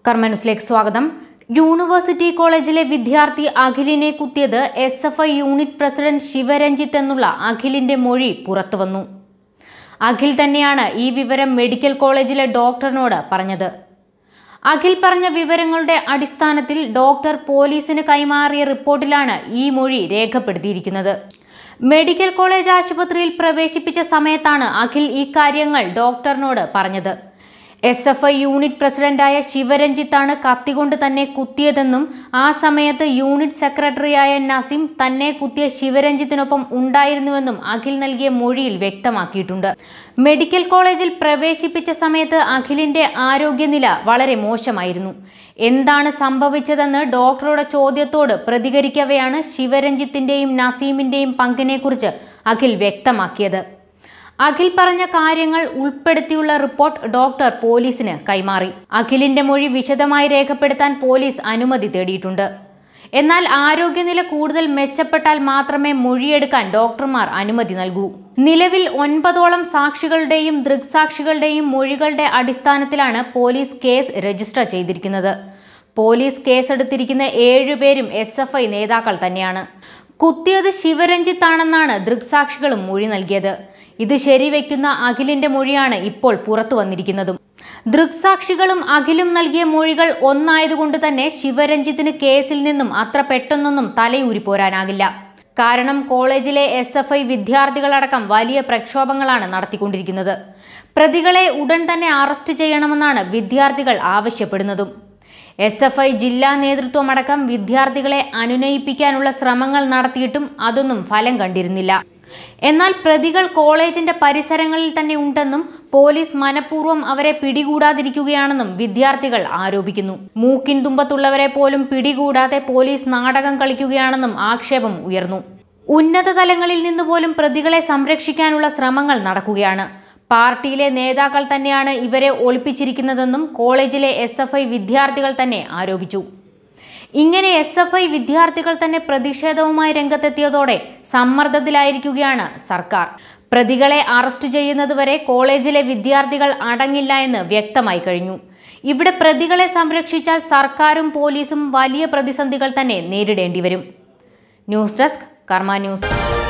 കർമ്മന്യൂസിലേക്ക് സ്വാഗതം യൂണിവേഴ്സിറ്റി കോളേജിലെ വിദ്യാർത്ഥി അഖിലിനെ കുത്തിയത് S F I unit president Sivaranjith എന്നുള്ള അഖിലിന്റെ മൊഴി പുറത്തുവന്നു അഖിൽ തന്നെയാണ് ഈ വിവരം മെഡിക്കൽ കോളേജിലെ ഡോക്ടറിനോട് പറഞ്ഞത് അഖിൽ പറഞ്ഞ വിവരങ്ങളുടെ അടിസ്ഥാനത്തിൽ ഡോക്ടർ പോലീസിന് കൈമാറിയ റിപ്പോർട്ടിലാണ് ഈ മൊഴി രേഖപ്പെടുത്തിയിരിക്കുന്നത് മെഡിക്കൽ കോളേജ് ആശുപത്രിയിൽ പ്രവേശിപ്പിച്ച സമയത്താണ് അഖിൽ ഈ കാര്യങ്ങൾ ഡോക്ടറിനോട് പറഞ്ഞത് എസ് എഫ് ഐ യൂണിറ്റ് പ്രസിഡന്റായ ശിവരഞ്ജിത്താണ് കത്തികൊണ്ട് തന്നെ കുത്തിയതെന്നും ആ സമയത്ത് യൂണിറ്റ് സെക്രട്ടറിയായ നസീം തന്നെ കുത്തിയ ശിവരഞ്ജിത്തിനൊപ്പം ഉണ്ടായിരുന്നുവെന്നും അഖിൽ നൽകിയ മൊഴിയിൽ വ്യക്തമാക്കിയിട്ടുണ്ട് മെഡിക്കൽ കോളേജിൽ പ്രവേശിപ്പിച്ച സമയത്ത് അഖിലിന്റെ ആരോഗ്യനില വളരെ മോശമായിരുന്നു എന്താണ് സംഭവിച്ചതെന്ന് ഡോക്ടറുടെ ചോദ്യത്തോട് പ്രതികരിക്കവെയാണ് ശിവരഞ്ജിത്തിന്റെയും നസീമിന്റെയും പങ്കിനെക്കുറിച്ച് അഖിൽ വ്യക്തമാക്കിയത് അഖിൽ പറഞ്ഞ കാര്യങ്ങൾ ഉൾപ്പെടുത്തിയുള്ള റിപ്പോർട്ട് ഡോക്ടർ പോലീസിന് കൈമാറി അഖിലിന്റെ മൊഴി വിശദമായി രേഖപ്പെടുത്താൻ പോലീസ് അനുമതി തേടിയിട്ടുണ്ട് എന്നാൽ ആരോഗ്യനില കൂടുതൽ മെച്ചപ്പെട്ടാൽ മാത്രമേ മൊഴിയെടുക്കാൻ ഡോക്ടർമാർ അനുമതി നൽകൂ നിലവിൽ ഒൻപതോളം സാക്ഷികളുടെയും ദൃക്സാക്ഷികളുടെയും മൊഴികളുടെ അടിസ്ഥാനത്തിലാണ് പോലീസ് കേസ് രജിസ്റ്റർ ചെയ്തിരിക്കുന്നത് പോലീസ് കേസെടുത്തിരിക്കുന്ന ഏഴുപേരും എസ് എഫ് ഐ നേതാക്കൾ തന്നെയാണ് കുത്തിയത് ശിവരഞ്ജിത്താണെന്നാണ് ദൃക്സാക്ഷികളും മൊഴി നൽകിയത് ഇത് ശരിവെക്കുന്ന അഖിലിന്റെ മൊഴിയാണ് ഇപ്പോൾ പുറത്തു വന്നിരിക്കുന്നതും ദൃക്സാക്ഷികളും അഖിലും നൽകിയ മൊഴികൾ ഒന്നായതുകൊണ്ട് തന്നെ ശിവരഞ്ജിത്തിന് കേസിൽ നിന്നും അത്ര പെട്ടെന്നൊന്നും തലയൂരി പോരാനാകില്ല കാരണം കോളേജിലെ എസ് എഫ് ഐ വിദ്യാർത്ഥികളടക്കം വലിയ പ്രക്ഷോഭങ്ങളാണ് നടത്തിക്കൊണ്ടിരിക്കുന്നത് പ്രതികളെ ഉടൻ തന്നെ അറസ്റ്റ് ചെയ്യണമെന്നാണ് വിദ്യാർത്ഥികൾ ആവശ്യപ്പെടുന്നതും എസ് എഫ് ഐ ജില്ലാ നേതൃത്വമടക്കം വിദ്യാർത്ഥികളെ അനുനയിപ്പിക്കാനുള്ള ശ്രമങ്ങൾ നടത്തിയിട്ടും അതൊന്നും ഫലം കണ്ടിരുന്നില്ല എന്നാൽ പ്രതികൾ കോളേജിന്റെ പരിസരങ്ങളിൽ തന്നെ ഉണ്ടെന്നും പോലീസ് മനഃപൂർവ്വം അവരെ പിടികൂടാതിരിക്കുകയാണെന്നും വിദ്യാർത്ഥികൾ ആരോപിക്കുന്നു മൂക്കിൻ തുമ്പത്തുള്ളവരെ പോലും പിടികൂടാതെ പോലീസ് നാടകം കളിക്കുകയാണെന്നും ആക്ഷേപം ഉയർന്നു ഉന്നത തലങ്ങളിൽ നിന്ന് പോലും പ്രതികളെ സംരക്ഷിക്കാനുള്ള ശ്രമങ്ങൾ നടക്കുകയാണ് പാർട്ടിയിലെ നേതാക്കൾ തന്നെയാണ് ഇവരെ ഒളിപ്പിച്ചിരിക്കുന്നതെന്നും കോളേജിലെ എസ് വിദ്യാർത്ഥികൾ തന്നെ ആരോപിച്ചു ഇങ്ങനെ എസ് എഫ് ഐ വിദ്യാർത്ഥികൾ തന്നെ പ്രതിഷേധവുമായി രംഗത്തെത്തിയതോടെ സമ്മർദ്ദത്തിലായിരിക്കുകയാണ് സർക്കാർ പ്രതികളെ അറസ്റ്റ് ചെയ്യുന്നതുവരെ കോളേജിലെ വിദ്യാർത്ഥികൾ അടങ്ങില്ല എന്ന് വ്യക്തമായി കഴിഞ്ഞു ഇവിടെ പ്രതികളെ സംരക്ഷിച്ചാൽ സർക്കാരും പോലീസും വലിയ പ്രതിസന്ധികൾ തന്നെ നേരിടേണ്ടി വരും ന്യൂസ് ഡെസ്ക് കർമ്മ ന്യൂസ്